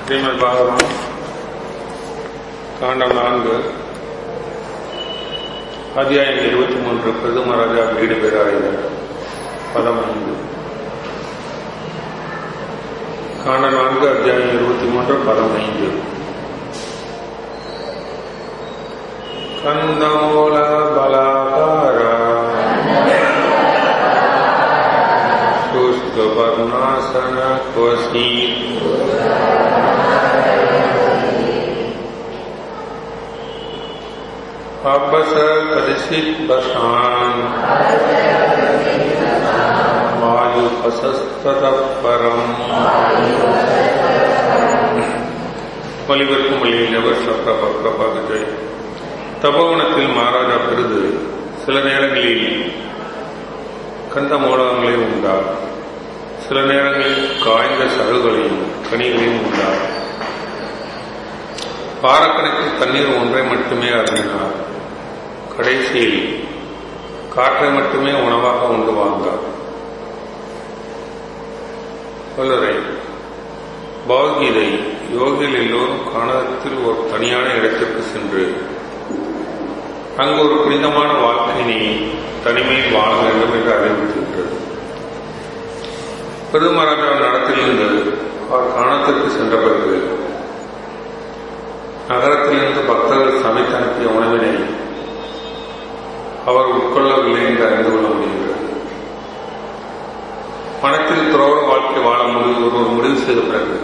ஸ்ரீமத் பாகவதம் காண்டம் நான்கு அத்தியாயம் இருபத்தி மூன்று பிரதமராஜா வீடு பேராயுதர் பதம் ஐந்து காண்ட நான்கு அத்தியாயம் இருபத்தி மூன்று பதம் ஐந்து கந்தமூல பலாகார शुष्कवर्णासन कोशी अपस कदिशित बसान वायु असस्तत परम ஒலிபெருக்கும் வழியிலவர் சப்ரப பிரபாகஜய் தபோவனத்தில் மகாராஜா பெருது சில நேரங்களில் கந்த மூலகங்களையும் உண்டார் சில நேரங்களில் காய்ந்த சருகளையும் கனிகளையும் உண்டார் வாரக்கணக்கில் தண்ணீர் ஒன்றை மட்டுமே அருந்தினார் கடைசியில் காற்றை மட்டுமே உணவாக உண்டு வாழ்ந்தார் வல்லரை பகவத்கீதை யோகிகள் எல்லோரும் காணகத்தில் ஒரு தனியான இடத்திற்கு சென்று அங்கு ஒரு புனிதமான வாழ்க்கையினை தனிமையில் வாழ வேண்டும் என்று அறிவுறுத்துகின்றது பெருமராஜாவின் நடத்திலிருந்து அவர் காணத்திற்கு சென்ற பிறகு நகரத்திலிருந்து பக்தர்கள் சமைத்து அனுப்பிய உணவினை அவர் உட்கொள்ளவில்லை என்று அறிந்து கொள்ள முடிகிறது பணத்தில் துறவர வாழ்க்கை வாழ முடிவு ஒருவர் முடிவு செய்த பிறகு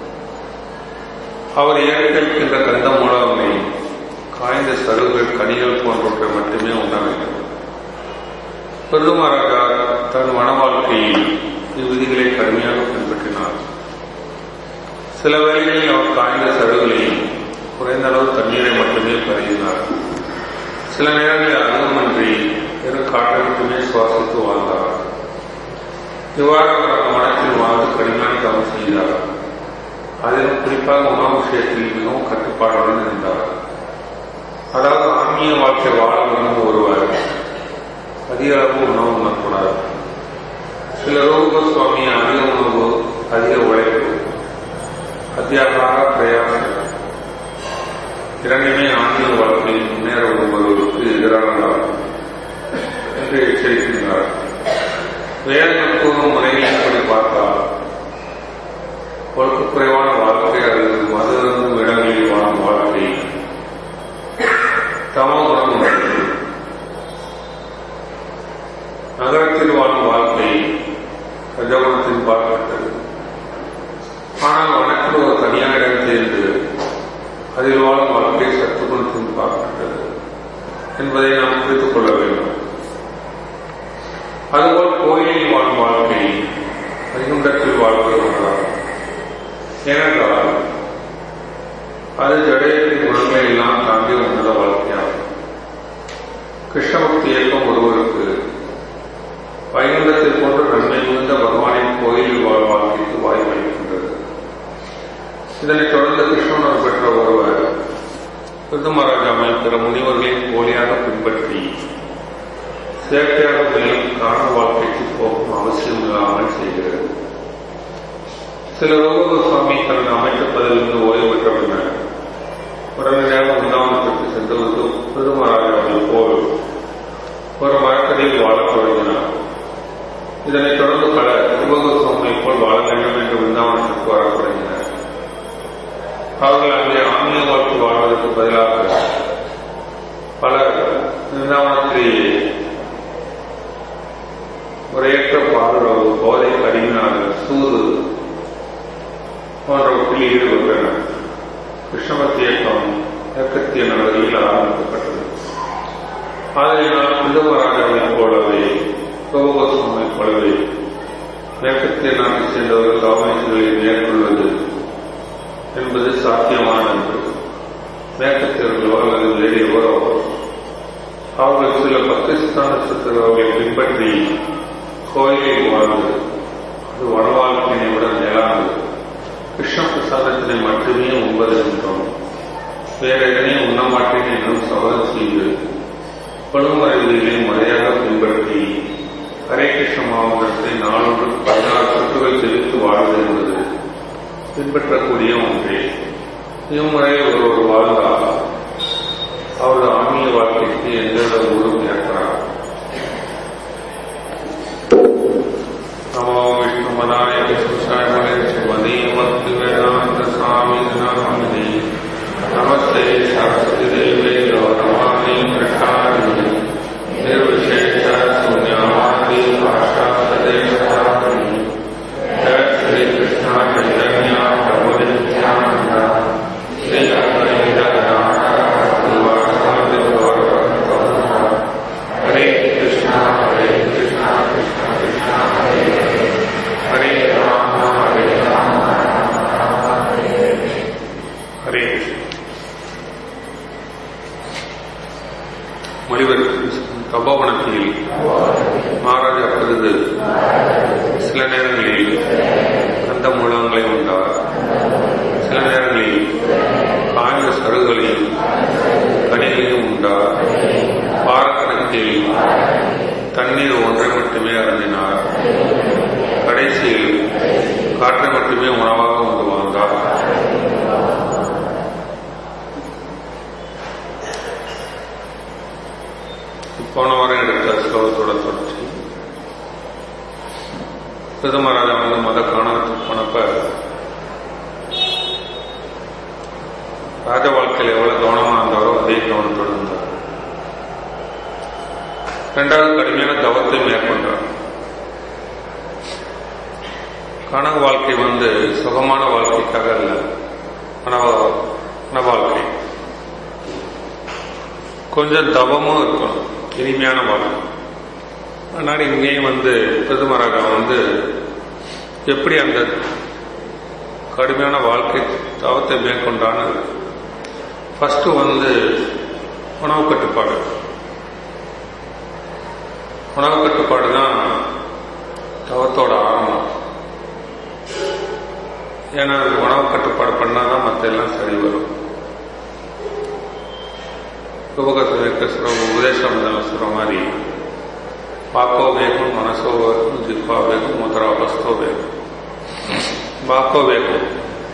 அவர் ஏற்கின்ற கந்த மூலமை காய்ந்த சருகுகள் கனிகள் போன்றவற்றை மட்டுமே உண்ண வேண்டும் பெருமராஜா தன் மன வாழ்க்கையில் இவ்விதிகளை கடுமையாக பின்பற்றினார் சில வேளைகளில் அவர் காய்ந்த சருகுகளையும் குறைந்த அளவு தண்ணீரை மட்டுமே பருகினார் சில நேரங்களில் அதிகமன்றி வெறும் காற்றை மட்டுமே சுவாசித்து வாழ்ந்தார் இவ்வாறு அவர் மனத்தில் வாழ்ந்து கடுமையான தவறு செய்தார் அதிலும் குறிப்பாக உணவு விஷயத்தில் மிகவும் கட்டுப்பாடுடன் இருந்தார் அதாவது ஆன்மீக வாழ்க்கை வாழ விரும்பும் ஒருவர் அதிக அளவு உணவு உண்ணக்கூடாது சில ரோக சுவாமி அதிக உணவு அதிக உழைப்பு அத்தியாகார பிரயாசம் இரண்டுமே ஆன்மீக வாழ்க்கையில் முன்னேற விரும்புவதற்கு எதிரானதாகும் என்று எச்சரிக்கின்றார் வேதங்கள் கூறும் முறைகளின்படி பார்த்தால் ஒழுக்க குறைவான வாழ்க்கை அல்லது மது இருந்தும் இடங்களில் வாழும் வாழ்க்கை தமோ குணம் உள்ளது நகரத்தில் வாழும் வாழ்க்கை ரஜகுணத்தின் பார்க்கப்பட்டது ஆனால் வனத்தில் ஒரு தனியான இடம் சேர்ந்து அதில் வாழும் வாழ்க்கை சத்துகுணத்தின் பார்க்கப்பட்டது என்பதை நாம் புரித்துக் கொள்ள வேண்டும் அதுபோல் கோயிலில் வாழும் வாழ்க்கை வைகுண்டத்தில் வாழ்க்கை ஒன்றாகும் ஏனென்றால் அது ஜடையத்தின் குணங்களை எல்லாம் தாண்டி உன்னத வாழ்க்கையாகும் கிருஷ்ணபக்தி இயக்கம் ஒருவருக்கு வைகுண்டத்தை போன்ற நன்மை மிகுந்த பகவானின் கோயிலில் வாழ் வாழ்க்கைக்கு வாய்ப்பளிக்கின்றது இதனைத் தொடர்ந்து கிருஷ்ணனர் பெற்ற ஒருவர் பிருதமராஜாமை பிற முனிவர்களின் போலியாக பின்பற்றி செயற்கையாக மேலும் காரண வாழ்க்கைக்கு போகும் அவசியம் இல்லாமல் செய்கிறது சில ரோக சுவாமி தனது அமைச்ச பதவியிலிருந்து ஓய்வு பெற்ற பின்னர் உடனடியாக உண்ணாமத்திற்கு சென்றுவிட்டு பெருமராஜாவை போல் ஒரு மரக்கடியில் வாழத் தொடங்கினார் இதனைத் தொடர்ந்து பல யுவக சுவாமியை போல் வாழ வேண்டும் என்று விருந்தாவனத்திற்கு வரத் தொடங்கினர் அவர்கள் அங்கே ஆன்மீக வாழ்க்கை வாழ்வதற்கு பதிலாக பலர் விருந்தாவனத்திலேயே முறையற்ற பாதுகாப்பு போதை கருவினார்கள் சூது போன்றவற்றில் ஈடுபட்டனர் கிருஷ்ணபக்தி இயக்கம் இயக்கத்திய நகரில் ஆரம்பிக்கப்பட்டது ஆதலினால் புந்தமராஜாவைப் போலவே கோபகோசமைப் போலவே மேற்கத்திய நாட்டைச் சேர்ந்தவர்கள் கவனிப்புகளை மேற்கொள்வது என்பது சாத்தியமானது மேற்கத்தியர்களோ அல்லது வேறு எவரோ அவர்கள் சில பக்கிஸ்தான் நட்சத்திரங்களை பின்பற்றி கோயிலில் வாழ்ந்து அது வனவாழ்க்கையினை விட மேலானது கிருஷ்ண பிரசாதத்தினை மட்டுமே உண்பது என்றும் வேற எதனையும் உண்ண மாட்டேன் என்றும் சபதம் செய்து பழுமறைவுகளை முறையாக பின்பற்றி ஹரே கிருஷ்ண மாவட்டத்தை நாளொன்று பதினாறு சுற்றுகள் தெரிவித்து வாழ்வது என்பது பின்பற்றக்கூடிய ஒன்றே இம்முறையில் ஒருவர் வாழ்ந்தால் அவரது ஆன்மீக வாழ்க்கைக்கு எந்தவித ஊரும் ஏற்படாது நமோ விஷ்ணுமதாய விஷ்ணுசாய மகேஸ்வரி பக்தி வேதாந்த சுவாமி நாமினி நமஸ்தே சரஸ்வதி தேவே கௌரவாணி பிரகாரிணி निर्विशेष शून्यवादी भाषा सदेशारिणी जय श्री कृष्ण चैतन्य प्रभु नित्यानंद श्री अद्वैत गदाधर हरे कृष्ण हरे कृष्ण कृष्ण कृष्ण हरे हरे राम हरे राम हरे மொழிபெயர்ப்பு தபோவனத்தில் மகாராஜா பருது சில நேரங்களில் கந்த மூலங்களை உண்டார் சில நேரங்களில் காய்ந்த சருகளையும் கனிகளையும் உண்டார் பாரக்கணக்கில் தண்ணீர் ஒன்றை மட்டுமே அருந்தினார் கடைசியில் காற்றை மட்டுமே உணவாக கொண்டு வந்தார் போன வாரம் எடுத்த ஸ்லோகத்தோட தொடர்ச்சி பிரதமராஜா வந்து மத காணத்துக்கு போனப்ப ராஜ வாழ்க்கையில் எவ்வளவு கவனமா இருந்தாரோ அதே கவனத்தோடு இருந்தார் இரண்டாவது கடுமையான தவத்தை மேற்கொண்டார் கனவு வாழ்க்கை வந்து சுகமான வாழ்க்கைக்காக அல்ல கனவ கன வாழ்க்கை கொஞ்சம் தவமும் இருக்கணும் இனிமையான வாழ்க்கை அதனால் இங்கேயும் வந்து பிரதமராக வந்து எப்படி அந்த கடுமையான வாழ்க்கை தவத்தை மேற்கொண்டான்னு ஃபர்ஸ்ட் வந்து உணவு கட்டுப்பாடு உணவு கட்டுப்பாடு தான் தவத்தோட ஆரம்பம் ஏன்னா உணவு கட்டுப்பாடு பண்ணாதான் மற்ற எல்லாம் சரி வரும் யோகசுர உபதேசம் சொல்ற மாதிரி வாக்கோ வேகம் மனசோ வேகம் ஜிப்பா வேகம் முத்ராபஸ்தோ வேகம் வாக்கோ வேகம்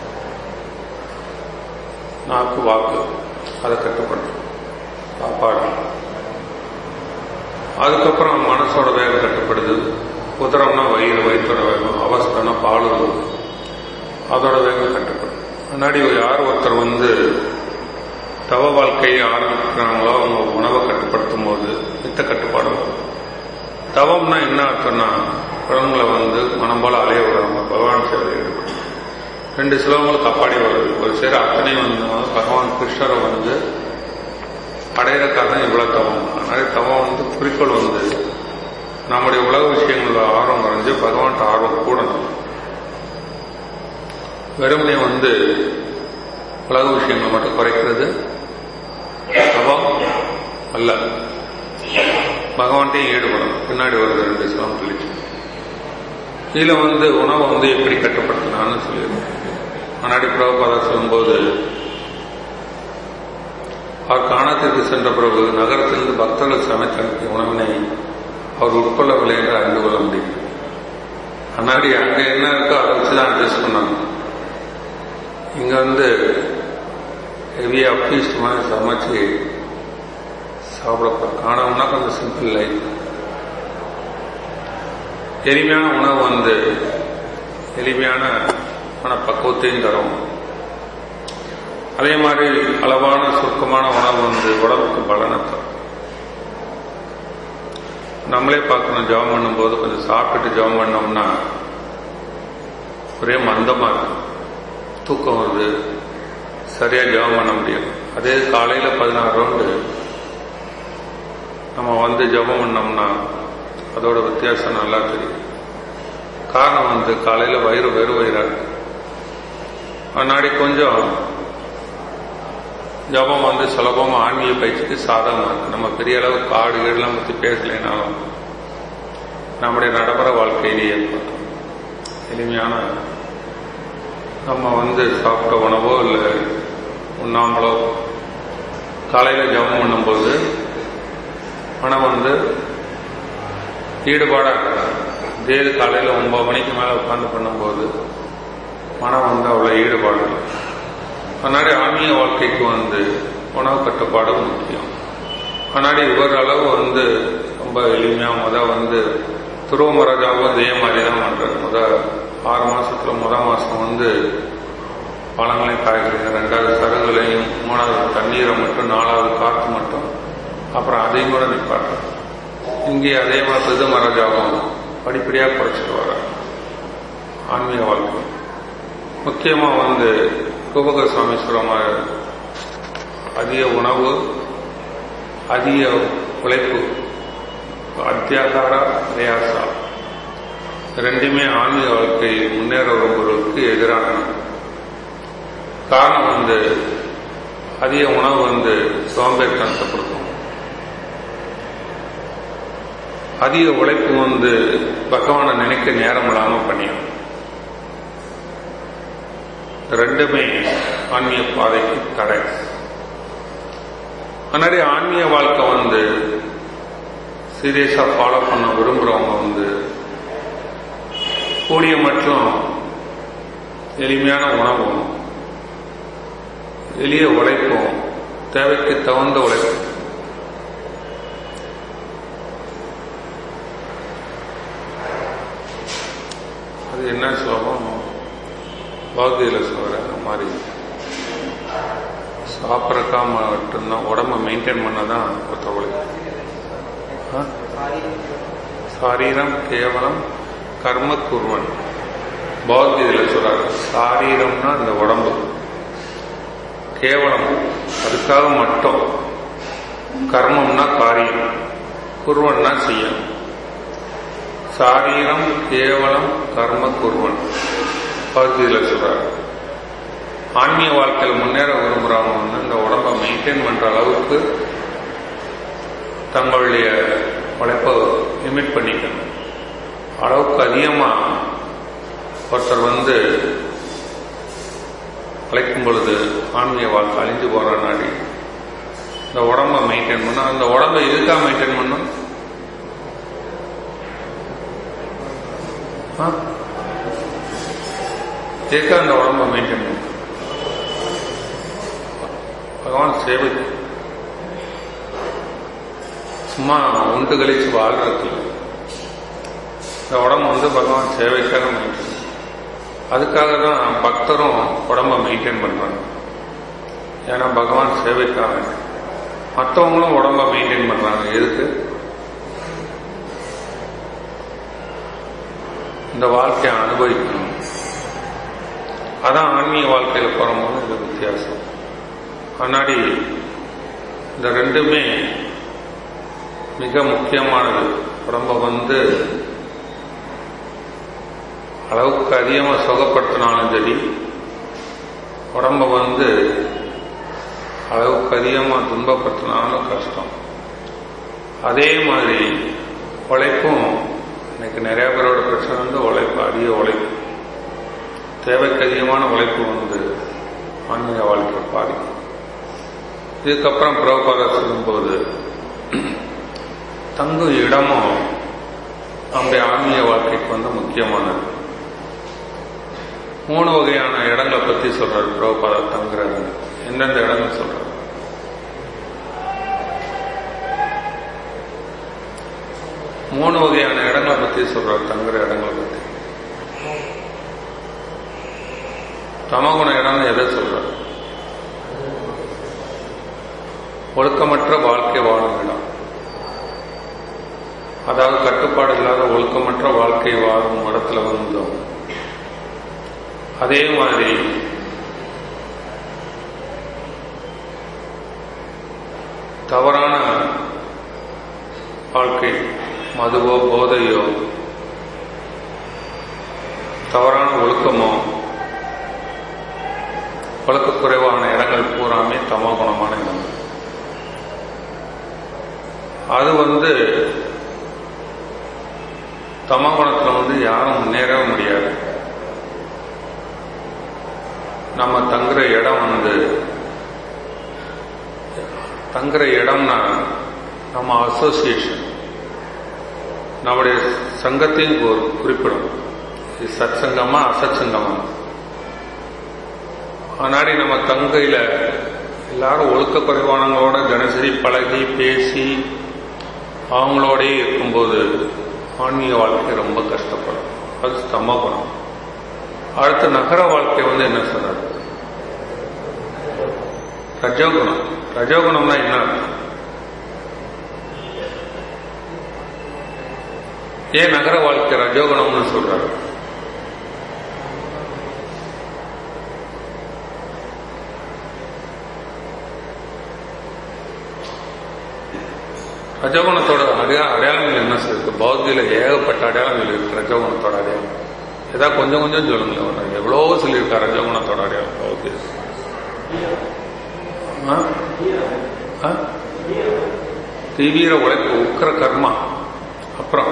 நாக்கு வாக்கு அதை கட்டுப்படும் சாப்பாடு அதுக்கப்புறம் மனசோட வேகம் கட்டுப்படுது உதரம்னா வயிறு வயிற்றோட வேகம் அவஸ்தனா பால் அதோட வேகம் கட்டுப்படும் முன்னாடி யார் ஒருத்தர் வந்து தவ வாழ்க்கையை ஆரம்பிக்கிறாங்களோ அவங்க உணவை கட்டுப்படுத்தும் போது மித்த கட்டுப்பாடு வரும் தவம்னா என்ன அர்த்தம்னா குழந்தைங்களை வந்து மனம் போல அலைய விடாம பகவான் சேவை ஈடுபடும் ரெண்டு சிலவங்களுக்கு அப்பாடி வருது ஒரு சேர அத்தனை வந்து பகவான் கிருஷ்ணரை வந்து அடையிறக்காக தான் இவ்வளவு தவம் அதனால தவம் வந்து குறிக்கோள் வந்து நம்முடைய உலக விஷயங்களோட ஆர்வம் குறைஞ்சு பகவான்கிட்ட ஆர்வம் கூடணும் வெறுமனை வந்து உலக விஷயங்களை மட்டும் குறைக்கிறது தவம் அல்ல பகவான்கிட்டையும் ஈடுபடணும் பின்னாடி வருது ரெண்டு இஸ்லாம் சொல்லிச்சு இதில் வந்து உணவை வந்து எப்படி கட்டுப்படுத்தினான்னு சொல்லியிருக்கோம் முன்னாடி பிரபுபாதா சொல்லும்போது அவர் காணத்திற்கு சென்ற பிறகு நகரத்திலிருந்து பக்தர்கள் சமைத்து அனுப்பிய உணவினை அவர் உட்கொள்ளவில்லை என்று அறிந்து கொள்ள முடியும் முன்னாடி அங்கே என்ன இருக்கோ அதை வச்சு தான் அட்ஜஸ்ட் பண்ணாங்க இங்க வந்து ஹெவியா ஃபீஸ்ட் மாதிரி சமைச்சு சாப்பிட காணோம்னா கொஞ்சம் சிம்பிள் லைஃப் எளிமையான உணவு வந்து எளிமையான பக்குவத்தையும் தரும் அதே மாதிரி அளவான சுருக்கமான உணவு வந்து உடம்புக்கு பலனை தரும் நம்மளே பார்க்கணும் ஜபம் பண்ணும்போது கொஞ்சம் சாப்பிட்டுட்டு ஜபம் பண்ணோம்னா ஒரே மந்தமா இருக்கும் தூக்கம் வருது சரியா ஜபம் பண்ண முடியும் அதே காலையில பதினாறு ரவுண்டு நம்ம வந்து ஜபம் பண்ணோம்னா அதோட வித்தியாசம் நல்லா தெரியும் காரணம் வந்து காலையில வயிறு வெறு வயிறா இருக்கு முன்னாடி கொஞ்சம் ஜபம் வந்து சுலபமா ஆன்மீக பயிற்சிக்கு சாதகமா இருக்கு நம்ம பெரிய அளவு காடு கீடுலாம் பத்தி பேசலைனாலும் நம்முடைய நடைமுறை வாழ்க்கையிலேயே எளிமையான நம்ம வந்து சாப்பிட்ட உணவோ இல்லை உண்ணாமலோ காலையில் ஜபம் பண்ணும்போது மனம் வந்து ஈடுபாடாக இதே காலையில் ஒன்பது மணிக்கு மேலே உட்காந்து பண்ணும்போது மனம் வந்து அவ்வளோ ஈடுபாடு இல்லை முன்னாடி ஆன்மீக வாழ்க்கைக்கு வந்து உணவு கட்டுப்பாடு முக்கியம் முன்னாடி இவர் அளவு வந்து ரொம்ப எளிமையாக முத வந்து துருவ மராஜாவும் இதே மாதிரி தான் பண்ணுறாரு முத ஆறு மாசத்துல முத மாசம் வந்து பழங்களையும் காய்கறிகள் ரெண்டாவது சருகுலையும் மூணாவது தண்ணீரை மட்டும் நாலாவது காற்று மட்டும் அப்புறம் அதையும் கூட நிப்பாட்டு இங்கே அதே மாதிரி சிது மராஜாவும் படிப்படியாக குறைச்சிட்டு வர ஆன்மீக வாழ்க்கை முக்கியமாக வந்து கோபக சாமீஸ்வரம் அதிக உணவு அதிக உழைப்பு அத்தியாகார பிரயாசா ரெண்டுமே ஆன்மீக வாழ்க்கை முன்னேற விரும்புவதற்கு எதிரான காரணம் வந்து அதிக உணவு வந்து சோம்பேறித்தனத்தை கொடுக்கும் அதிக உழைப்பு வந்து பகவானை நினைக்க நேரம் இல்லாம பண்ணிடும் ரெண்டுமே ஆன்மீக பாதைக்கு தடை முன்னாடி ஆன்மீக வாழ்க்கை வந்து சீரியஸா ஃபாலோ பண்ண விரும்புறவங்க வந்து கூடிய மற்றும் எளிமையான உணவும் எளிய உழைப்பும் தேவைக்கு தகுந்த உழைப்பு அது என்ன சொல்லுவோம் பௌத்தியில் சொல்ற அந்த மாதிரி சாப்பிட்றக்கா மட்டும்தான் உடம்ப மெயின்டைன் பண்ண தான் ஒருத்த உழைப்பு சாரீரம் கேவலம் கர்ம குருவன் பௌத்தியில் சொல்றாரு சாரீரம்னா இந்த உடம்பு கேவலம் அதுக்காக மட்டும் கர்மம்னா காரியம் குருவன்னா செய்யணும் சாரீரம் கேவலம் கர்ம குருவன் பகுதியில் சொல்றாரு ஆன்மீக வாழ்க்கையில் முன்னேற விரும்புறவங்க வந்து இந்த உடம்பை மெயின்டைன் பண்ற அளவுக்கு தங்களுடைய உழைப்பை லிமிட் பண்ணிக்கணும் அளவுக்கு அதிகமா ஒருத்தர் வந்து உழைக்கும் பொழுது ஆன்மீக வாழ்க்கை அழிஞ்சு போற நாடி இந்த உடம்பை மெயின்டைன் பண்ண அந்த உடம்பை எதுக்காக மெயின்டைன் பண்ணும் எதுக்காக அந்த உடம்பை மெயின்டைன் பண்ணும் பகவான் சேவை சும்மா உண்டு கழிச்சு வாழ்றதுக்கு இந்த உடம்பு வந்து பகவான் சேவைக்காக மெயின்டைன் அதுக்காக தான் பக்தரும் உடம்ப மெயின்டைன் பண்றாங்க ஏன்னா பகவான் சேவைக்காக மற்றவங்களும் உடம்ப மெயின்டைன் பண்றாங்க எதுக்கு இந்த வாழ்க்கையை அனுபவிக்கணும் அதான் ஆன்மீக வாழ்க்கையில போறோம்போது இது வித்தியாசம் முன்னாடி இந்த ரெண்டுமே மிக முக்கியமானது உடம்ப வந்து அளவுக்கு அதிகமாக சுகப்படுத்தினாலும் சரி உடம்ப வந்து அளவுக்கு அதிகமாக துன்பப்படுத்தினாலும் கஷ்டம் அதே மாதிரி உழைப்பும் இன்னைக்கு நிறைய பேரோட பிரச்சனை வந்து உழைப்பு அதிக உழைப்பு தேவைக்கு அதிகமான உழைப்பு வந்து ஆன்மீக வாழ்க்கை பாதிக்கும் இதுக்கப்புறம் புரோபாதா சொல்லும்போது தங்கும் இடமும் நம்முடைய ஆன்மீக வாழ்க்கைக்கு வந்து முக்கியமானது மூணு வகையான இடங்களை பத்தி சொல்றாரு புரோபாதா தங்குறது எந்தெந்த இடங்கள் சொல்றாரு மூணு வகையான இடங்களை பத்தி சொல்றாரு தங்குற இடங்களை பத்தி தமகுண இடம்னு எதை சொல்றாரு ஒழுக்கமற்ற வாழ்க்கை வாழும் இடம் அதாவது கட்டுப்பாடு இல்லாத ஒழுக்கமற்ற வாழ்க்கை வாழும் இடத்துல வந்தோம் அதே மாதிரி தவறான வாழ்க்கை மதுவோ போதையோ தவறான ஒழுக்கமோ ஒழுக்கக்குறைவான இடங்கள் பூராமே தமோ குணமான இடங்கள் அது வந்து தமோ குணத்தில் வந்து யாரும் முன்னேறவே முடியாது நம்ம தங்குற இடம் வந்து தங்குற இடம்னா நம்ம அசோசியேஷன் நம்முடைய சங்கத்தையும் குறிப்பிடும் இது சத் சங்கமா அசத் சங்கமா ஆனாடி நம்ம கங்கையில எல்லாரும் ஒழுக்க குறைவானவங்களோட தினசரி பழகி பேசி அவங்களோடயே இருக்கும்போது ஆன்மீக வாழ்க்கை ரொம்ப கஷ்டப்படும் அது ஸ்தம குணம் அடுத்த நகர வாழ்க்கை வந்து என்ன சொல்றாரு ரஜோகுணம் ரஜோகுணம்னா என்ன அர்த்தம் ஏன் நகர வாழ்க்கை ரஜோகுணம்னு சொல்றாரு ரஜோகுணத்தோட அடையா அடையாளங்கள் என்ன இருக்கு பௌத்தியில ஏகப்பட்ட அடையாளங்கள் இருக்கு ரஜோகுணத்தோட அடையாளம் ஏதாவது கொஞ்சம் கொஞ்சம் சொல்லுங்களேன் எவ்வளவோ சொல்லியிருக்கா ரஜோகுணத்தோட அடையாளம் பௌத்தியில் தீவிர உழைப்பு உக்கர கர்மா அப்புறம்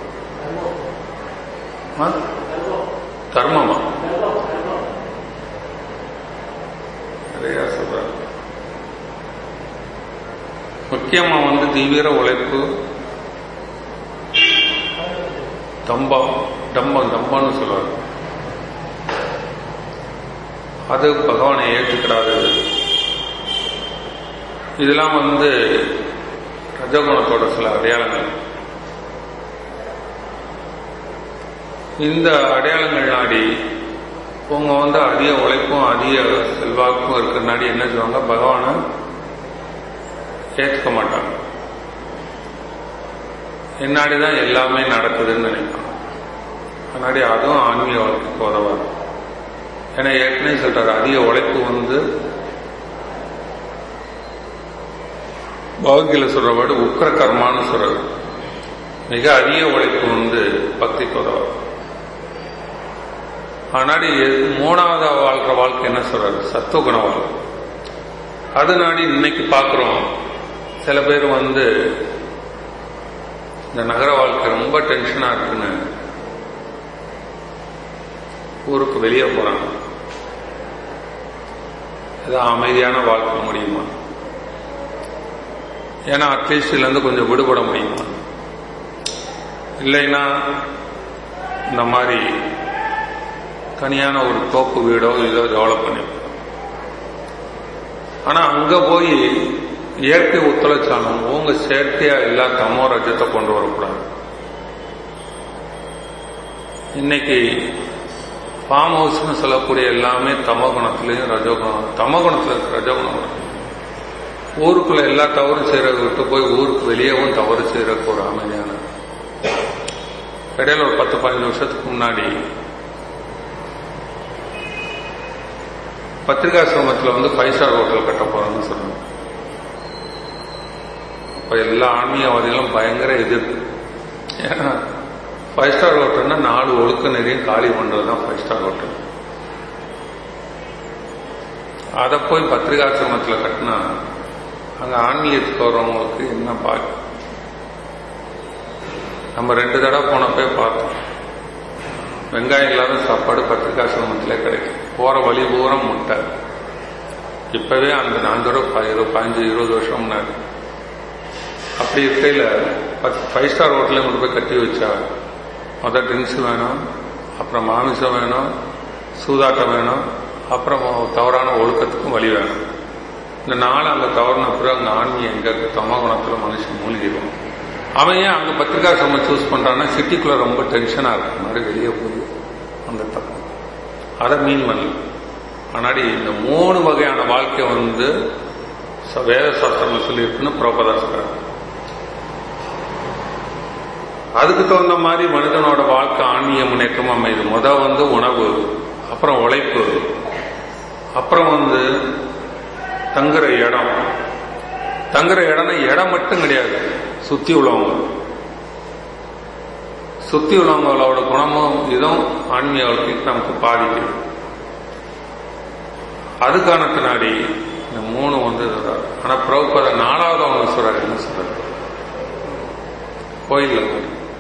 தர்மமா நிறைய சொல்ற முக்கியமா வந்து தீவிர உழைப்பு தம்பம் டம்பம் தம்பம்னு சொல்லுவாங்க அது பகவானை ஏற்றுக்கிறாதது இதெல்லாம் வந்து ரஜகுணத்தோட சில அடையாளங்கள் இந்த அடையாளங்கள் நாடி உங்க வந்து அதிக உழைப்பும் அதிக செல்வாக்கும் இருக்கிற நாடி என்ன சொல்லுவாங்க பகவானை ஏற்றுக்க மாட்டாங்க என்னாடிதான் எல்லாமே நடக்குதுன்னு நினைப்பாங்க முன்னாடி அதுவும் ஆன்மீக வாழ்க்கைக்கு உதவாது ஏன்னா ஏற்கனவே சொல்றாரு அதிக உழைப்பு வந்து பௌத்தியில சொல்ற வேர்டு உக்கர கர்மான்னு சொல்றது மிக அதிக உழைப்பு வந்து பக்திக்கு உதவாது ஆனாடி மூணாவது வாழ்ற வாழ்க்கை என்ன சொல்றாரு சத்துவகுண வாழ்க்கை அது நாடி இன்னைக்கு பார்க்கிறோம் சில பேர் வந்து இந்த நகர வாழ்க்கை ரொம்ப டென்ஷனா இருக்குன்னு ஊருக்கு வெளியே போறாங்க ஏதாவது அமைதியான வாழ்க்கை முடியுமா ஏன்னா அட்லீஸ்ட் இதுலேருந்து கொஞ்சம் விடுபட முடியுமா இல்லைன்னா இந்த மாதிரி தனியான ஒரு தோப்பு வீடோ இதோ டெவலப் பண்ணி ஆனா அங்க போய் இயற்கை ஒத்துழைச்சாலும் உங்க செயற்கையா எல்லா தமோ ரஜத்தை கொண்டு வரக்கூடாது இன்னைக்கு ஃபார்ம் ஹவுஸ்னு சொல்லக்கூடிய எல்லாமே தமோ குணத்திலையும் ரஜோகுணம் தமோ குணத்துல இருக்கு ரஜோகுணம் ஊருக்குள்ள எல்லா தவறும் செய்யறத விட்டு போய் ஊருக்கு வெளியவும் தவறு செய்யறதுக்கு ஒரு அமைதியான இடையில ஒரு பத்து பதினஞ்சு வருஷத்துக்கு முன்னாடி பத்திரிகாசிரமத்தில் வந்து ஃபைவ் ஸ்டார் ஹோட்டல் கட்ட போறோம்னு சொன்னாங்க அப்ப எல்லா ஆன்மீகவாதிகளும் பயங்கர எதிர்ப்பு ஏன்னா ஃபைவ் ஸ்டார் ஹோட்டல்னா நாலு ஒழுக்க நிறைய காலி பண்றது தான் ஃபைவ் ஸ்டார் ஹோட்டல் அதை போய் பத்திரிகாசிரமத்தில் கட்டினா அங்க ஆன்மீகத்துக்கு வரவங்களுக்கு என்ன பாக்கி நம்ம ரெண்டு தடவை போனப்பே பார்த்தோம் வெங்காயம் இல்லாத சாப்பாடு பத்திரிகாசிரமத்திலே கிடைக்கும் போற வழி பூரம் முட்டை இப்பவே அந்த நாலு தடவை இருபது பதினஞ்சு இருபது வருஷம் முன்னாடி அப்படி இருக்கையில் ஃபைவ் ஸ்டார் ஹோட்டலே கொண்டு போய் கட்டி வச்சா முதல் ட்ரிங்க்ஸ் வேணும் அப்புறம் மாமிசம் வேணும் சூதாட்டம் வேணும் அப்புறம் தவறான ஒழுக்கத்துக்கும் வழி வேணும் இந்த நாள் அங்கே தவறுன அப்புறம் அங்கே ஆன்மீகம் எங்க தமோ குணத்தில் மனுஷன் மூழ்கிடும் அவன் ஏன் அங்கே பத்திரிகா சம்ம சூஸ் பண்றான்னா சிட்டிக்குள்ள ரொம்ப டென்ஷனா இருக்கு மாதிரி வெளியே போய் அந்த தப்பு அதை மீன் பண்ணல ஆனாடி இந்த மூணு வகையான வாழ்க்கை வந்து வேத சாஸ்திரம் சொல்லியிருக்குன்னு புரோபதா சொல்றாங்க அதுக்கு தகுந்த மாதிரி மனிதனோட வாழ்க்கை ஆன்மீக முன்னேற்றம் அமையுது முத வந்து உணவு அப்புறம் உழைப்பு அப்புறம் வந்து தங்குற இடம் தங்குற இடம்னா இடம் மட்டும் கிடையாது சுத்தி உள்ளவங்க சுத்தி உள்ளவங்களோட குணமும் இதுவும் ஆன்மீக வாழ்க்கைக்கு நமக்கு பாதிக்குது அதுக்கான பின்னாடி இந்த மூணு வந்து ஆனா பிரபுபத நாலாவது அவங்க சொல்றாரு என்ன சொல்றாரு கோயில்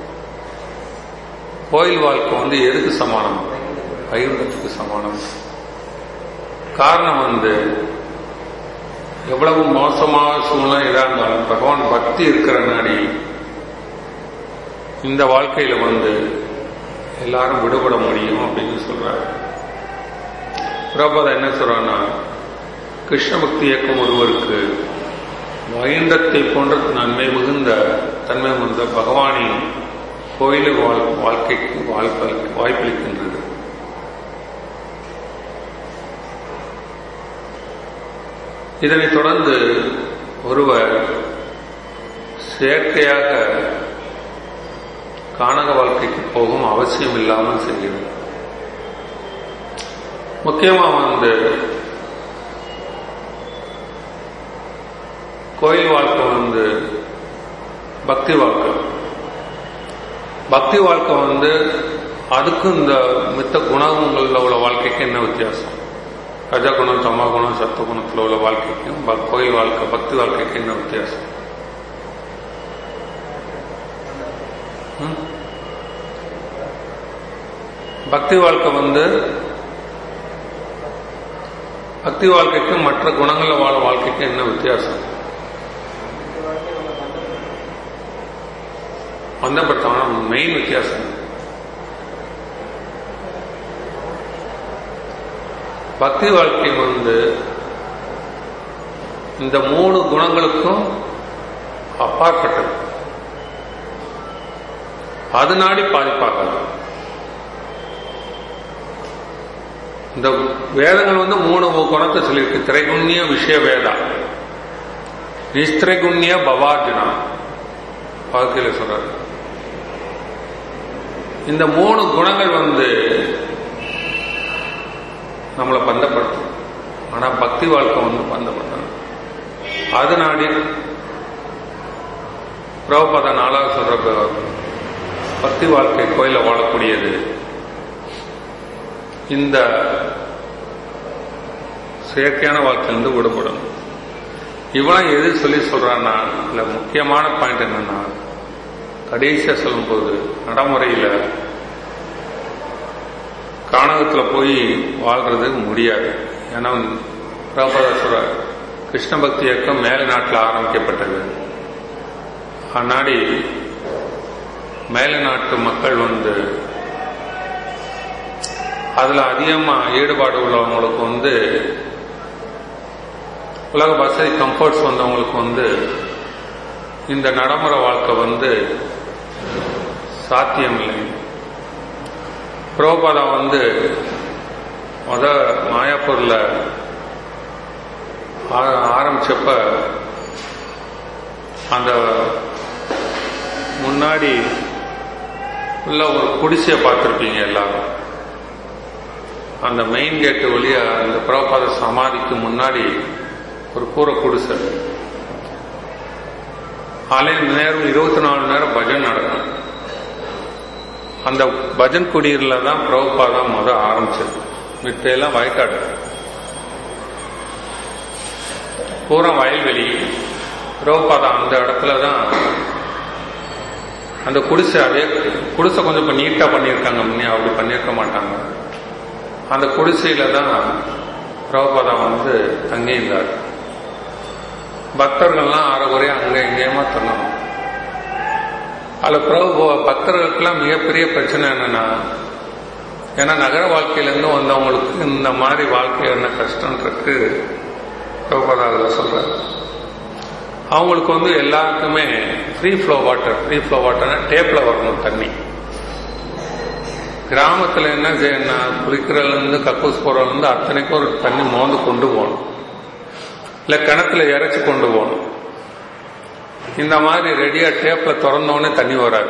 கோயில் வாழ்க்கை வந்து எதுக்கு சமானம் வைகுண்டத்துக்கு சமானம் காரணம் வந்து எவ்வளவு மோசமான சூழ்நிலை இதா இருந்தாலும் பகவான் பக்தி இருக்கிற நாடி இந்த வாழ்க்கையில வந்து எல்லாரும் விடுபட முடியும் அப்படின்னு சொல்றாரு பிரபாதா என்ன சொல்றான்னா கிருஷ்ண பக்தி இயக்கம் ஒருவருக்கு வைண்டத்தை போன்ற நன்மை மிகுந்த தன்மை மிகுந்த பகவானின் கோயிலில் வாழ் வாழ்க்கைக்கு வாய்ப்பளி வாய்ப்பளிக்கின்றது இதனைத் தொடர்ந்து ஒருவர் செயற்கையாக கானக வாழ்க்கைக்கு போகும் அவசியம் இல்லாமல் செய்கிறது முக்கியமாக வந்து கோயில் வாழ்க்கை வந்து பக்தி வாழ்க்கை பக்தி வாழ்க்கை வந்து அதுக்கும் இந்த மித்த குணங்களில் உள்ள வாழ்க்கைக்கு என்ன வித்தியாசம் ரஜகுணம் தம குணம் சத்துவ குணத்தில் உள்ள வாழ்க்கைக்கும் ப- கோயில் வாழ்க்கை பக்தி வாழ்க்கைக்கு என்ன வித்தியாசம் ம்? பக்தி வாழ்க்கை வந்து பக்தி வாழ்க்கைக்கும் மற்ற குணங்களில் வாழ வாழ்க்கைக்கும் என்ன வித்தியாசம் பந்தப்படுத்தமான மெயின் வித்தியாசம் பக்தி வாழ்க்கை வந்து இந்த மூணு குணங்களுக்கும் அப்பாற்பட்டது அது நாடி பாதிப்பாகாது இந்த வேதங்கள் வந்து மூணு குணத்தை சொல்லியிருக்கு திரைகுண்ணிய விஷய வேதா நிஸ்திரைகுண்ணிய பவார்ஜுனா வாழ்க்கையில சொல்றாரு இந்த மூணு குணங்கள் வந்து நம்மளை பந்தப்படுத்தும் ஆனா பக்தி வாழ்க்கை வந்து பந்தப்படுத்தணும் அது நாடி பிரபுபத நாளாக சொல்றப்ப பக்தி வாழ்க்கை கோயில வாழக்கூடியது இந்த செயற்கையான வாழ்க்கையிலிருந்து விடுபடணும் இவன் எது சொல்லி சொல்றான்னா இல்ல முக்கியமான பாயிண்ட் என்னன்னா கடைசியா சொல்லும்போது நடைமுறையில காணகத்துல போய் வாழ்றது முடியாது ஏன்னா பிரபுபத சொல்ற கிருஷ்ண பக்தி இயக்கம் மேலை நாட்டில் ஆரம்பிக்கப்பட்டது அந்நாடி மேலை நாட்டு மக்கள் வந்து அதுல அதிகமா ஈடுபாடு உள்ளவங்களுக்கு வந்து உலக வசதி கம்ஃபர்ட்ஸ் வந்தவங்களுக்கு வந்து இந்த நடைமுறை வாழ்க்கை வந்து சாத்தியமில்லை புரோபாதா வந்து முத மாயாப்பூர்ல ஆ- ஆரம்பிச்சப்ப அந்த முன்னாடி உள்ள ஒரு குடிசையை பார்த்துருப்பீங்க எல்லாரும் அந்த மெயின் கேட்டு வழியா அந்த பிரபாத சமாதிக்கு முன்னாடி ஒரு கூரை குடிசை ஆலயம் நேரம் இருபத்தி நாலு நேரம் பஜன் நடக்கும் அந்த பஜன் குடியில தான் பிரபுபாதா முத ஆரம்பிச்சது மிட்டையெல்லாம் வயக்காடு பூரா வயல்வெளி பிரபுபாதா அந்த இடத்துல தான் அந்த குடிசை அதே குடிசை கொஞ்சம் இப்போ நீட்டாக பண்ணியிருக்காங்க முன்னே அப்படி பண்ணியிருக்க மாட்டாங்க அந்த குடிசையில தான் பிரபுபாதா வந்து தங்கியிருந்தார் பக்தர்கள்லாம் அரைகுறையா அங்கே இங்கேயுமா தள்ளணும் அதில் பிரபு பக்தர்களுக்கெல்லாம் மிகப்பெரிய பிரச்சனை என்னன்னா ஏன்னா நகர வாழ்க்கையிலேருந்து வந்தவங்களுக்கு இந்த மாதிரி வாழ்க்கை என்ன கஷ்டன்றது பிரபுபாதா அதில் சொல்றாரு அவங்களுக்கு வந்து எல்லாருக்குமே free flow water free flow வாட்டர்னா டேப்ல வரணும் தண்ணி கிராமத்துல என்ன செய்யணும் குளிக்கிறதுலேருந்து கக்கூஸ் போறதுலேருந்து அத்தனைக்கும் ஒரு தண்ணி மோந்து கொண்டு போகணும் இல்லை கிணத்துல இறைச்சி கொண்டு போகணும் இந்த மாதிரி ரெடியா டேப்ல திறந்தோடனே தண்ணி வராது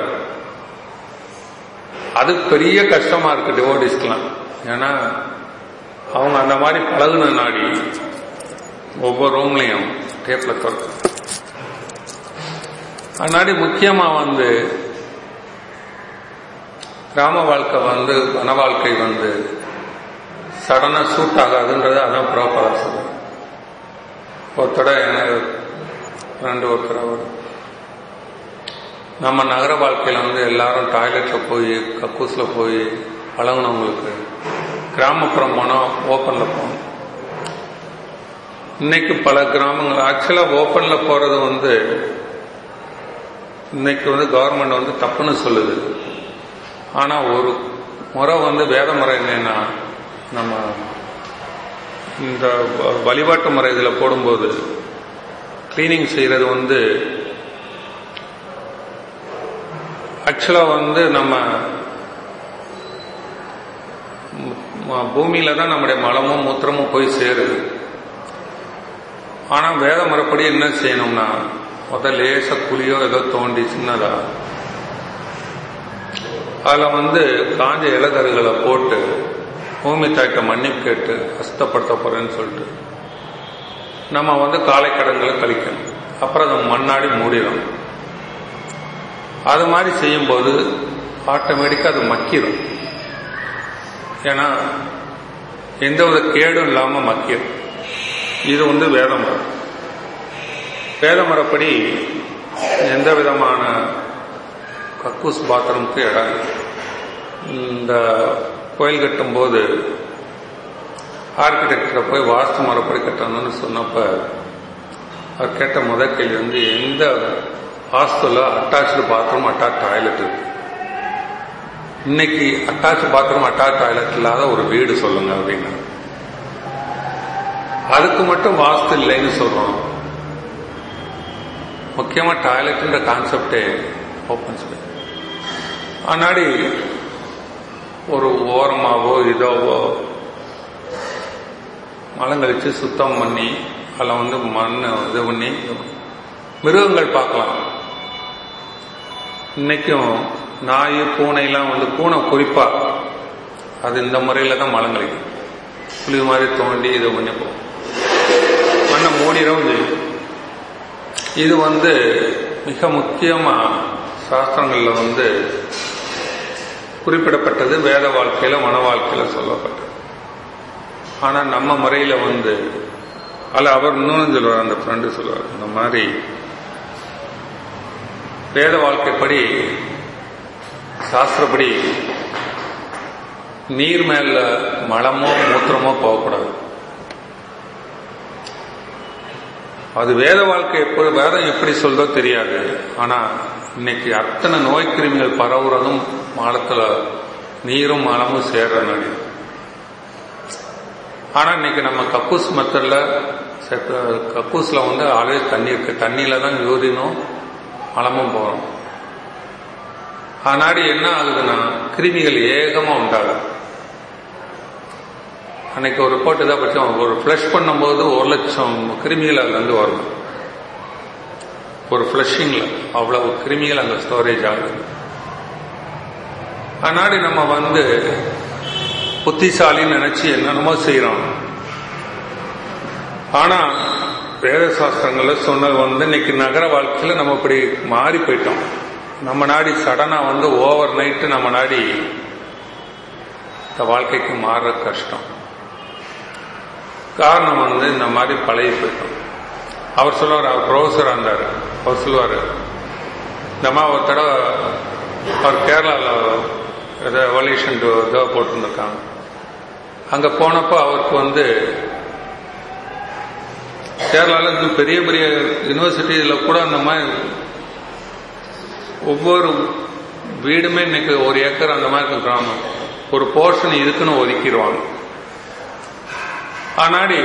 அது பெரிய கஷ்டமா இருக்கு டிவோடிஸ்க்கெலாம் ஏன்னா அவங்க அந்த மாதிரி பழகுன நாடி ஒவ்வொரு ரூம்லையும் டேப்ல திறக்கும் அதனாடி முக்கியமா வந்து கிராம வாழ்க்கை வந்து வன வாழ்க்கை வந்து சடனா சூட் ஆகாதுன்றது அதான் ப்ராப்பரா சொல்லுவேன் ஒருத்தட ரெண்டு ஒருத்தர் அவர் நம்ம நகர வாழ்க்கையில வந்து எல்லாரும் டாய்லெட்ல போய் கக்கூஸ்ல போய் பழகுனவங்களுக்கு கிராமப்புறம் போனா ஓப்பன்ல போகணும் இன்னைக்கு பல கிராமங்கள் ஆக்சுவலா ஓப்பன்ல போறது வந்து இன்னைக்கு வந்து கவர்மெண்ட் வந்து தப்புன்னு சொல்லுது ஆனா ஒரு முறை வந்து வேத முறை என்னன்னா நம்ம இந்த வ- வழிபாட்டு முறை இதில் போடும்போது கிளீனிங் செய்கிறது வந்து ஆக்சுவலாக வந்து நம்ம ம- பூமியில தான் நம்முடைய மலமும் மூத்திரமும் போய் சேருது ஆனால் வேத முறைப்படி என்ன செய்யணும்னா முதல் லேச குழியோ ஏதோ தோண்டி சின்னதா அதில் வந்து காஞ்ச இலகருகளை போட்டு பூமி தாய்க்க மன்னிப்பு கேட்டு அசுத்தப்படுத்த போறேன்னு சொல்லிட்டு நம்ம வந்து காலை கடன்களை கழிக்கணும் அப்புறம் அதை மண்ணாடி மூடிடும் அது மாதிரி செய்யும்போது ஆட்டோமேட்டிக்காக அது மக்கிடும் ஏன்னா எந்த வித கேடும் இல்லாமல் மக்கிடும் இது வந்து வேதமரம் வேதமரப்படி எந்த விதமான கக்கூஸ் பாத்ரூமுக்கு இடம் இல்லை. இந்த கோயில் கட்டும்போது ஆர்கிடெக்டரை போய் வாஸ்து முறைப்படி கட்டணும்னு சொன்னப்ப அவர் கேட்ட முதல் கேள்வி வந்து எந்த வாஸ்துல அட்டாச்சு பாத்ரூம் அட்டாச் டாய்லெட் இருக்கு இன்னைக்கு அட்டாச் பாத்ரூம் அட்டாச் டாய்லெட் இல்லாத ஒரு வீடு சொல்லுங்க அப்படின்னு அதுக்கு மட்டும் வாஸ்து இல்லைன்னு சொல்றோம் முக்கியமா டாய்லெட்ன்ற கான்செப்டே ஓப்பன் ஸ்பேஸ் ஆனாடி ஒரு ஓரமாவோ இதோவோ மலம் கழிச்சு சுத்தம் பண்ணி அதில் வந்து மண் இது பண்ணி மிருகங்கள் பார்க்கலாம் இன்னைக்கும் நாய் பூனைலாம் வந்து பூனை குறிப்பா அது இந்த முறையில் தான் மலம் கழிக்கும் புளி மாதிரி தோண்டி இது பண்ணி போகும் மண்ணை மூடிடவும் செய்யும் இது வந்து மிக முக்கியமா சாஸ்திரங்கள்ல வந்து குறிப்பிடப்பட்டது வேத வாழ்க்கையில மன வாழ்க்கையில சொல்லப்பட்டது ஆனா நம்ம முறையில வந்து அல்ல அவர் இன்னொன்னு சொல்லுவார் அந்த ஃப்ரெண்டு சொல்லுவார் இந்த மாதிரி வேத வாழ்க்கைப்படி சாஸ்திரப்படி நீர் மேல மலமோ மூத்திரமோ போகக்கூடாது அது வேத வாழ்க்கை எப்படி வேதம் எப்படி சொல்றதோ தெரியாது ஆனா இன்னைக்கு அத்தனை நோய் கிருமிகள் பரவுறதும் மலத்துல நீரும் மலமும் சேர்ற நடி ஆனா இன்னைக்கு நம்ம கக்கூஸ் மெத்தட்ல கக்கூஸ்ல வந்து ஆல்வேஸ் தண்ணி இருக்கு தண்ணியில தான் யூரினும் மலமும் போறோம் ஆனாடி என்ன ஆகுதுன்னா கிருமிகள் ஏகமா உண்டாகுது அன்னைக்கு ஒரு ரிப்போர்ட் இதாக படித்தோம் ஒரு ஃப்ளஷ் பண்ணும்போது ஒரு லட்சம் கிருமிகள் அதுலேருந்து வரும் ஒரு ஃப்ளஷிங்கில் அவ்வளவு கிருமிகள் அங்கே ஸ்டோரேஜ் ஆகுது அதனாடி நம்ம வந்து புத்திசாலின்னு நினைச்சு என்னென்னமோ செய்யறோம் ஆனா வேத சாஸ்திரங்கள்ல சொன்னது வந்து இன்னைக்கு நகர வாழ்க்கையில நம்ம இப்படி மாறி போயிட்டோம் நம்ம நாடி சடனா வந்து ஓவர் நைட்டு நம்ம நாடி இந்த வாழ்க்கைக்கு மாறுற கஷ்டம் காரணம் வந்து இந்த மாதிரி பழகி போயிட்டோம் அவர் சொல்லுவார் அவர் ப்ரொஃபஸராக இருந்தார் அவர் சொல்லுவார் இந்த மாதிரி ஒரு தடவை அவர் கேரளாவில் ஏதோ எவல்யூஷன் ஏதோ போட்டிருந்துருக்காங்க அங்கே போனப்போ அவருக்கு வந்து கேரளாவில் இன்னும் பெரிய பெரிய யூனிவர்சிட்டியில் கூட அந்த மாதிரி ஒவ்வொரு வீடுமே இன்னைக்கு ஒரு ஏக்கர் அந்த மாதிரி இருக்கும் கிராமம் ஒரு போர்ஷன் இதுக்குன்னு ஒதுக்கிடுவாங்க ஆனாடி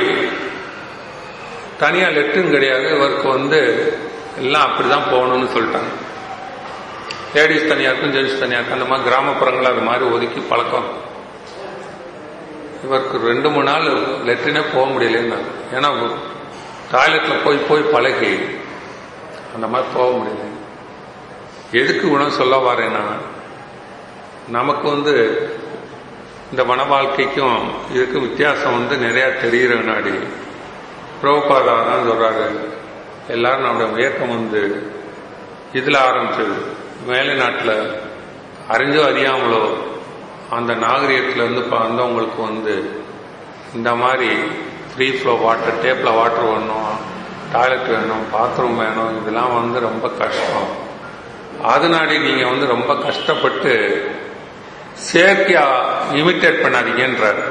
தனியா லெட்டரும் கிடையாது இவருக்கு வந்து எல்லாம் அப்படிதான் போகணும்னு சொல்லிட்டாங்க லேடிஸ் தனியா இருக்கும் ஜென்ஸ் தனியா இருக்கும் அந்த மாதிரி கிராமப்புறங்கள் அது மாதிரி ஒதுக்கி பழக்கம் இவருக்கு ரெண்டு மூணு நாள் லெட்டரினே போக முடியலன்னு ஏன்னா டாய்லெட்ல போய் போய் பழகி அந்த மாதிரி போக முடியல எதுக்கு குணம் சொல்ல வரேன்னா நமக்கு வந்து இந்த வன வாழ்க்கைக்கும் இதுக்கும் வித்தியாசம் வந்து நிறைய தெரிகிற வினாடி பிரபுபாதா தான் சொல்றாரு எல்லாரும் நம்முடைய இயக்கம் வந்து இதுல ஆரம்பிச்சது மேலை நாட்டில் அறிஞ்சோ அறியாமலோ அந்த நாகரிகத்துல இருந்து வந்தவங்களுக்கு வந்து இந்த மாதிரி ஃப்ரீ ஃப்ளோ வாட்டர் டேப்பில் வாட்டர் வேணும் டாய்லெட் வேணும் பாத்ரூம் வேணும் இதெல்லாம் வந்து ரொம்ப கஷ்டம் அதனாடி நீங்க வந்து ரொம்ப கஷ்டப்பட்டு செயற்கையா இமிட்டேட் பண்ணாதீங்கன்றாரு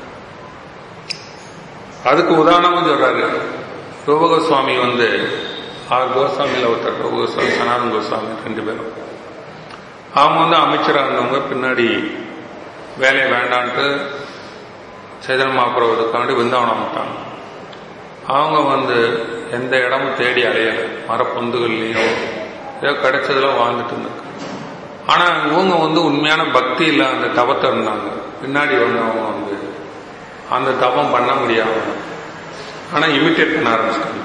அதுக்கு உதாரணமும் சொல்றாரு ரூபகோஸ்வாமி வந்து ஆர் கோஸ்வாமியில் ஒருத்தர் ரூபகோஸ்வாமி சனாதன் கோஸ்வாமி ரெண்டு பேரும் அவங்க வந்து அமைச்சராக இருந்தவங்க பின்னாடி வேலையை வேண்டான்ட்டு சைதன்ய மகாபிரபுக்காண்டி விந்தாவனம் விட்டாங்க அவங்க வந்து எந்த இடமும் தேடி அலையலை மரப்பொந்துகள்லையும் ஏதோ கிடைச்சதெல்லாம் வாழ்ந்துட்டு இருந்தாங்க ஆனா இவங்க வந்து உண்மையான பக்தி இல்லை அந்த தவத்தை இருந்தாங்க பின்னாடி வந்தவங்க வந்து அந்த தவம் பண்ண முடியாம ஆனா இமிட்டேட் பண்ண ஆரம்பிச்சிட்டாங்க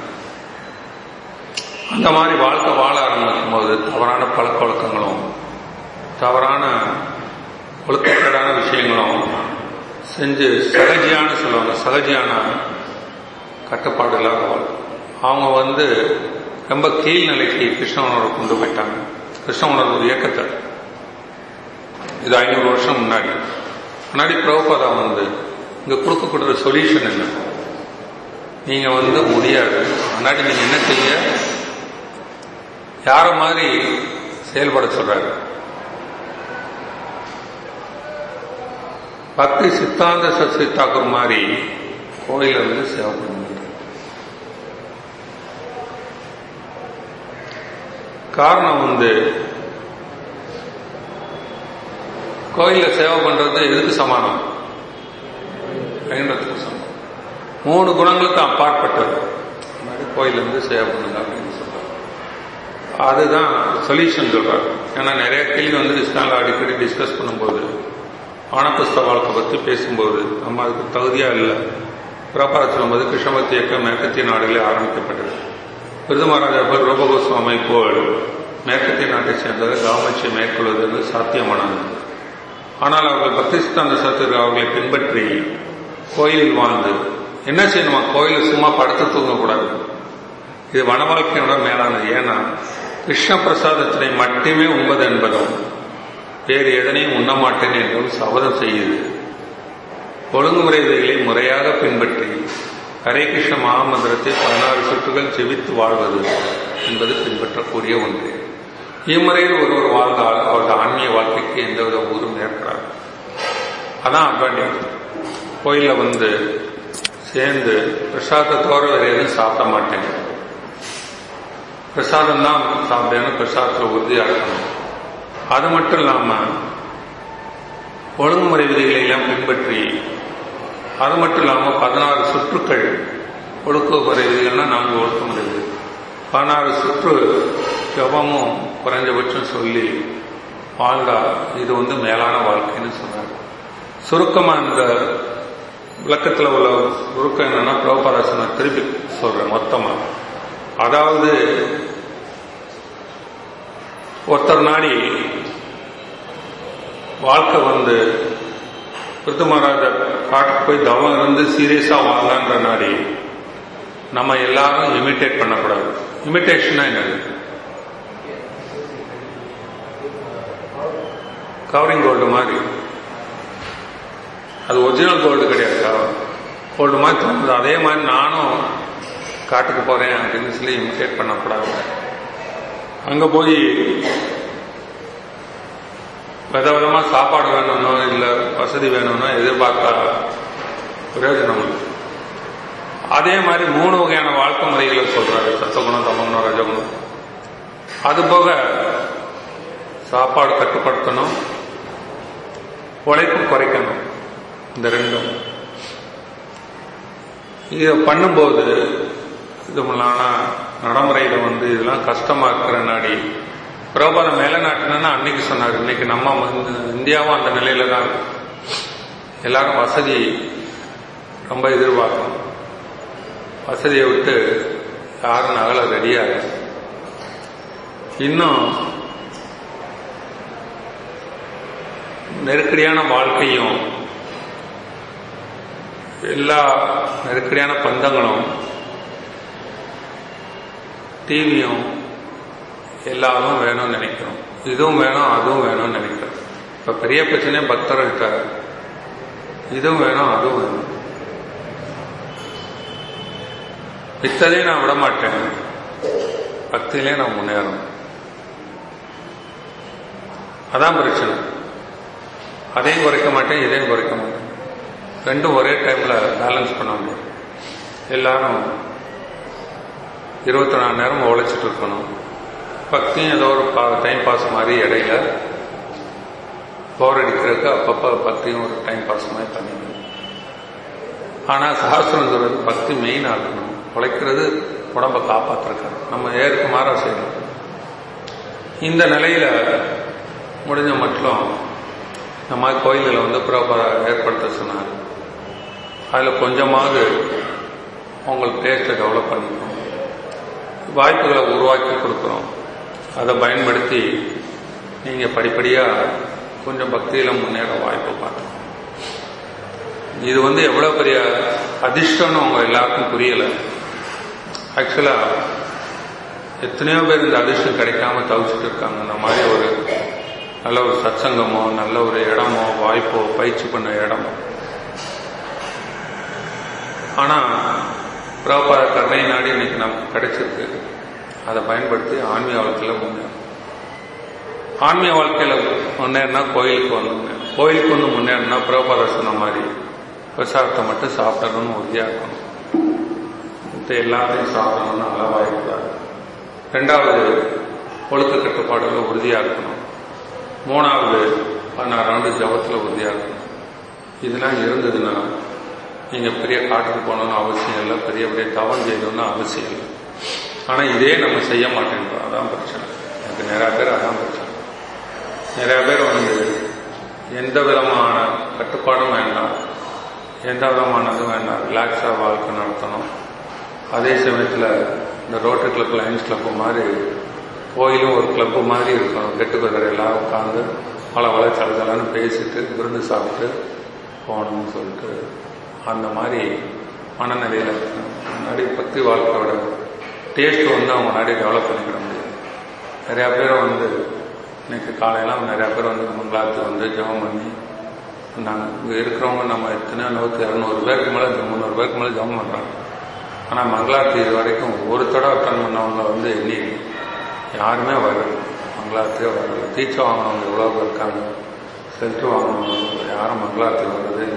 அந்த மாதிரி வாழ்க்கை வாழ ஆரம்பிக்கும் போது தவறான பழக்க வழக்கங்களும் தவறான ஒழுக்கக்கேடான விஷயங்களும் செஞ்சு சகஜியான சொல்லுவாங்க சகஜியான கட்டுப்பாடு இல்லாத வாழ்க்கை அவங்க வந்து ரொம்ப கீழ்நிலைக்கு கிருஷ்ண உணர்வை கொண்டு போயிட்டாங்க கிருஷ்ண உணர்வு இயக்கத்தை இது ஐநூறு வருஷம் முன்னாடி முன்னாடி பிரபுபாதா வந்து இங்க கொடுக்கக்கூடிய சொல்யூஷன் என்ன நீங்க வந்து முடியாது முன்னாடி நீங்க என்ன செய்ய யார மாதிரி செயல்பட சொல்றாரு பக்தி சித்தாந்த சசி தாக்கூர் மாதிரி கோயில வந்து சேவை பண்ணுங்க காரணம் வந்து கோயில சேவை பண்றது எதுக்கு சமானம் ஐநூறுக்கு சமானம் மூணு குணங்களுக்கு அப்பாற்பட்டது மாதிரி கோயில் வந்து சேவை பண்ணுங்க அப்படின்னு சொல்றாங்க அதுதான் சொல்யூஷன் சொல்றாரு ஏன்னா நிறைய கேள்வி வந்து இஸ்லாமில் அடிக்கடி டிஸ்கஸ் பண்ணும்போது ஆனப்புஸ்த வாழ்க்கை பற்றி பேசும்போது நம்ம அதுக்கு தகுதியா இல்லை பிரபார சொல்லும்போது கிருஷ்ணபக்தி இயக்கம் மேற்கத்திய நாடுகளில் ஆரம்பிக்கப்பட்டது விருது மகாராஜா ரூபகோஸ்வாமி போல் மேற்கத்திய நாட்டை சேர்ந்தவர் காமட்சியை மேற்கொள்வது சாத்தியமானது ஆனால் அவர்கள் பக்தி சித்தாந்த சத்துரு அவர்களை பின்பற்றி கோயிலில் வாழ்ந்து என்ன செய்யணுமா கோயிலில் சும்மா படுத்து தூங்கக்கூடாது இது வன வாழ்க்கையோட மேலானது ஏன்னா கிருஷ்ண பிரசாதத்தினை மட்டுமே உண்பது என்பதும் வேறு எதனையும் உண்ண மாட்டேன் என்றும் சபதம் செய்யுது ஒழுங்குமுறை விதிகளை முறையாக பின்பற்றி ஹரே கிருஷ்ண மகாமந்திரத்தை பதினாறு சுற்றுகள் செவித்து வாழ்வது என்பது பின்பற்றக்கூடிய ஒன்று இம்முறையில் ஒருவர் வாழ்ந்தால் அவரது ஆன்மீக வாழ்க்கைக்கு எந்தவித ஊரும் ஏற்கிறார் அதான் அட்வான்டேஜ் கோயிலில் வந்து சேர்ந்து பிரசாதத்தை தவிர வேறு எதுவும் சாப்பிட மாட்டேன் பிரசாதம் தான் சாப்பிட்டேன்னு பிரசாதத்தில் உறுதியாக இருக்கணும் அது மட்டும் இல்லாமல் ஒழுங்குமுறை விதிகளை எல்லாம் பின்பற்றி அது மட்டும் இல்லாமல் பதினாறு சுற்றுக்கள் ஒழுக்கமுறை விதிகள்னா நாங்கள் ஒழுக்கமுறை விதி பதினாறு சுற்று ஜபமும் குறைஞ்சபட்சம் சொல்லி வாழ்ந்தா இது வந்து மேலான வாழ்க்கைன்னு சொன்னார் சுருக்கமாக இந்த விளக்கத்தில் உள்ள சுருக்கம் என்னன்னா பிரபராசனை திருப்பி சொல்றேன் மொத்தமாக அதாவது ஒருத்தர் நாடி வாழ்க்கை வந்து பிருத்து மகாராஜர் காட்டுக்கு போய் தவம் இருந்து சீரியஸா வாங்கலான்ற நாடி நம்ம எல்லாரும் இமிட்டேட் பண்ணக்கூடாது இமிட்டேஷனா என்னது கவரிங் கோல்டு மாதிரி அது ஒரிஜினல் கோல்டு கிடையாது கோல்டு மாதிரி தோணுது அதே மாதிரி நானும் காட்டுக்கு போறேன் அப்படின்னு சொல்லி இமிட்டேட் பண்ணக்கூடாது அங்க போய் வித விதமா சாப்பாடு வேணும்னோ இல்ல வசதி வேணும்னோ எதிர்பார்த்தா பிரயோஜனம் இல்லை அதே மாதிரி மூணு வகையான வாழ்க்கை முறைகளை சொல்றாரு சத்தகுணம் தமகுணம் ரஜகுணம் அது போக சாப்பாடு கட்டுப்படுத்தணும் உழைப்பு குறைக்கணும் இந்த ரெண்டும் இதை பண்ணும்போது இது ஆனா நடைமுறையில வந்து இதெல்லாம் கஷ்டமா இருக்கிற நாடி பிரபாதம் மேல நாட்டினா அன்னைக்கு சொன்னார் இன்னைக்கு நம்ம வந்து இந்தியாவும் அந்த நிலையில தான் இருக்கு. எல்லாரும் வசதி ரொம்ப எதிர்பார்க்கணும் வசதியை விட்டு யாரும் நகல ரெடியாக இன்னும் நெருக்கடியான வாழ்க்கையும் எல்லா நெருக்கடியான பந்தங்களும் டிவியும் எல்லாரும் வேணும்னு நினைக்கிறோம் இதுவும் வேணும் அதுவும் வேணும்னு நினைக்கிறோம் இப்ப பெரிய பிரச்சனை பக்தர்கள்ட்ட இதுவும் வேணும் அதுவும் வேணும் மித்ததே நான் விட மாட்டேன் பக்தியிலே நான் முன்னேறணும் அதான் பிரச்சனை அதையும் குறைக்க மாட்டேன் இதையும் குறைக்க மாட்டேன் ரெண்டும் ஒரே டைம்ல பேலன்ஸ் பண்ண முடியும் எல்லாரும் இருபத்தி நாலு நேரம் உழைச்சிட்டு இருக்கணும் பக்தியும் ஏதோ ஒரு டைம் பாஸ் மாதிரி இடையில போர் அடிக்கிறதுக்கு அப்பப்போ பக்தியும் ஒரு டைம் பாஸ் மாதிரி பண்ணிக்கணும் ஆனால் சாஸ்திரம் சொல்றது பக்தி மெயின் ஆக்கணும் உழைக்கிறது உடம்பை காப்பாற்றுறது நம்ம ஏற்கு மாறா செய்யணும் இந்த நிலையில முடிஞ்ச மட்டும் இந்த மாதிரி கோயில்களை வந்து ப்ராப்பராக ஏற்படுத்த சொன்னார் அதில் கொஞ்சமாவது உங்களுக்கு டேஸ்ட்டை டெவலப் பண்ணிக்கணும் வாய்ப்புகளை உருவாக்கி கொடுக்குறோம் அதை பயன்படுத்தி நீங்கள் படிப்படியாக கொஞ்சம் பக்தியில் முன்னேற வாய்ப்பை பார்க்கணும் இது வந்து எவ்வளோ பெரிய அதிர்ஷ்டம்னு அவங்க எல்லாருக்கும் புரியலை ஆக்சுவலாக எத்தனையோ பேர் இந்த அதிர்ஷ்டம் கிடைக்காம தவிச்சிட்டு இருக்காங்க இந்த மாதிரி ஒரு நல்ல ஒரு சத்சங்கமோ நல்ல ஒரு இடமோ வாய்ப்போ பயிற்சி பண்ண இடமோ ஆனால் ப்ராப்பர கருணை நாடி இன்னைக்கு நமக்கு கிடைச்சிருக்கு அதை பயன்படுத்தி ஆன்மீக வாழ்க்கையில் முன்னேறும் ஆன்மீக வாழ்க்கையில் முன்னேறினா கோயிலுக்கு வந்துங்க கோயிலுக்கு வந்து முன்னேறினா ப்ராப்பர சொன்ன மாதிரி பிரசாதத்தை மட்டும் சாப்பிடணும்னு உறுதியாக இருக்கணும் மற்ற எல்லாத்தையும் சாப்பிடணும்னு அளவாக இருக்கக்கூடாது ரெண்டாவது ஒழுக்க கட்டுப்பாடுகள் உறுதியாக இருக்கணும் மூணாவது பதினாறு ஆண்டு ஜபத்தில் உறுதியாக இருக்கணும் இதெல்லாம் இருந்ததுன்னா நீங்கள் பெரிய காட்டுக்கு போகணும்னு அவசியம் இல்லை பெரிய பெரிய தவம் செய்யணும்னு அவசியம் இல்லை ஆனால் இதே நம்ம செய்ய மாட்டேங்கிறோம் அதான் பிரச்சனை எனக்கு நிறையா பேர் அதான் பிரச்சனை நிறையா பேர் வந்து எந்த விதமான கட்டுப்பாடும் வேண்டாம் எந்த விதமானதும் வேண்டாம் ரிலாக்ஸாக வாழ்க்கை நடத்தணும் அதே சமயத்தில் இந்த ரோட்டரி கிளப் லயன்ஸ் கிளப்பு மாதிரி கோயிலும் ஒரு கிளப்பு மாதிரி இருக்கணும் கெட்டு கதர் எல்லாம் உட்காந்து பல பல சலச்சலன்னு பேசிட்டு விருந்து சாப்பிட்டு போகணும்னு சொல்லிட்டு அந்த மாதிரி மனநிலையில் இருக்கணும் முன்னாடி பக்தி வாழ்க்கையோட டேஸ்ட் வந்து அவங்க முன்னாடி டெவலப் பண்ணிக்கிட முடியும் நிறையா பேர் வந்து இன்னைக்கு காலையெல்லாம் நிறையா பேர் வந்து மங்களாத்து வந்து ஜெபம் பண்ணி நாங்கள் இங்கே இருக்கிறவங்க நம்ம எத்தனையோ நூற்றி இரநூறு பேருக்கு மேலே முந்நூறு பேருக்கு மேலே ஜெபம் பண்ணுறாங்க ஆனால் மங்களாத்து இது வரைக்கும் ஒரு தடவை அட்டன் பண்ணவங்க வந்து எண்ணி யாருமே வரல மங்களாத்தே வரல தீட்சை வாங்கினவங்க எவ்வளோ பேர் இருக்காங்க சென்ட்ரு வாங்கினவங்க யாரும் மங்களாத்து வர்றது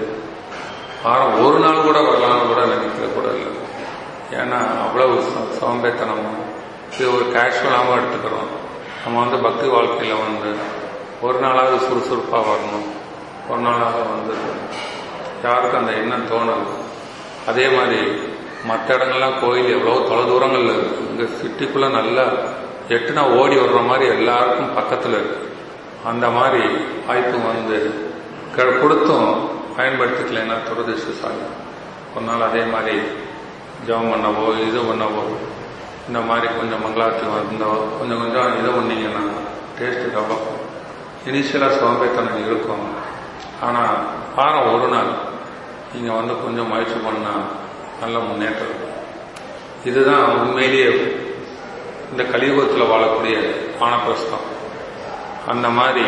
வாரம் ஒரு நாள் கூட வரலாம்னு கூட நினைக்கிறது கூட இல்லை ஏன்னா அவ்வளவு சோம்பேத்தனமும் இது ஒரு கேஷுவலாகவும் எடுத்துக்கிறோம் நம்ம வந்து பக்தி வாழ்க்கையில் வந்து ஒரு நாளாவது சுறுசுறுப்பாக வரணும் ஒரு நாளாக வந்து யாருக்கும் அந்த எண்ணம் தோணலை அதே மாதிரி மற்ற இடங்கள்லாம் கோயில் எவ்வளோ தொலை தூரங்களில் இருக்கு இங்கே சிட்டிக்குள்ளே நல்லா எட்டுனா ஓடி வர்ற மாதிரி எல்லாருக்கும் பக்கத்தில் இருக்கு அந்த மாதிரி வாய்ப்பு வந்து கொடுத்தும் பயன்படுத்திக்கலைன்னா துரதிருஷ்டசாலி ஒரு நாள் அதே மாதிரி ஜபம் பண்ணவோ இது பண்ணவோ இந்த மாதிரி கொஞ்சம் மங்களாத்தி வந்தோ கொஞ்சம் கொஞ்சம் இது பண்ணீங்கன்னா டேஸ்ட் டெவலப் இனிஷியலாக சோம்பேத்தனம் இருக்கும் ஆனால் வாரம் ஒரு நாள் நீங்கள் வந்து கொஞ்சம் முயற்சி பண்ணால் நல்ல முன்னேற்றம் இருக்கும் இதுதான் உண்மையிலேயே இந்த கலியுகத்தில் வாழக்கூடிய வானப்பிரஸ்தம் அந்த மாதிரி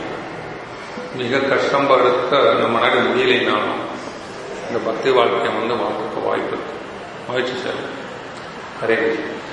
மிக கஷ்டம் படுத்த நம்ம முன்னாடி முடியலைனாலும் இந்த பக்தி வாழ்க்கையை வந்து வாழ்க்கை வாய்ப்பு இருக்கு முயற்சி செய்யலாம் ஹரே கிருஷ்ணன்